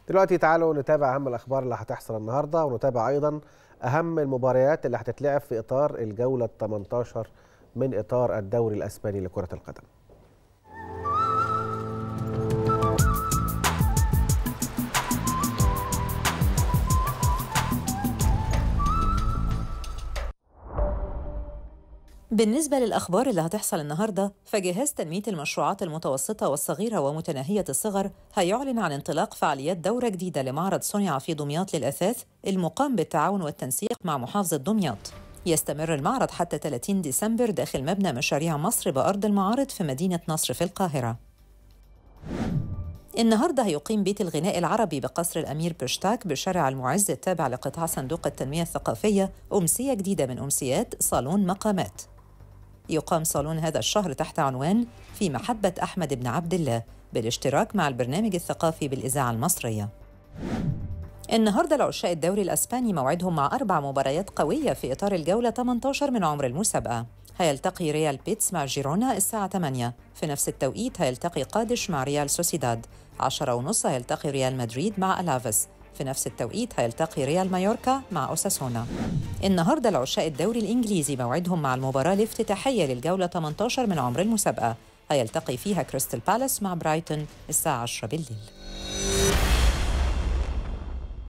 دلوقتي تعالوا نتابع اهم الاخبار اللي هتحصل النهارده ونتابع ايضا اهم المباريات اللي هتتلعب في اطار الجوله 18 من اطار الدوري الاسباني لكره القدم بالنسبة للأخبار اللي هتحصل النهاردة فجهاز تنمية المشروعات المتوسطة والصغيرة ومتناهية الصغر هيعلن عن انطلاق فعاليات دورة جديدة لمعرض صنع في دمياط للأثاث المقام بالتعاون والتنسيق مع محافظة دمياط يستمر المعرض حتى 30 ديسمبر داخل مبنى مشاريع مصر بأرض المعارض في مدينة نصر في القاهرة النهارده هيقيم بيت الغناء العربي بقصر الامير بشتاك بشارع المعز التابع لقطاع صندوق التنميه الثقافيه امسيه جديده من امسيات صالون مقامات. يقام صالون هذا الشهر تحت عنوان في محبه احمد بن عبد الله بالاشتراك مع البرنامج الثقافي بالاذاعه المصريه. النهارده العشاء الدوري الاسباني موعدهم مع اربع مباريات قويه في اطار الجوله 18 من عمر المسابقه. هيلتقي ريال بيتس مع جيرونا الساعة 8 في نفس التوقيت هيلتقي قادش مع ريال سوسيداد 10 ونص هيلتقي ريال مدريد مع ألافيس في نفس التوقيت هيلتقي ريال مايوركا مع أوساسونا النهاردة العشاء الدوري الإنجليزي موعدهم مع المباراة الافتتاحية للجولة 18 من عمر المسابقة هيلتقي فيها كريستال بالاس مع برايتون الساعة 10 بالليل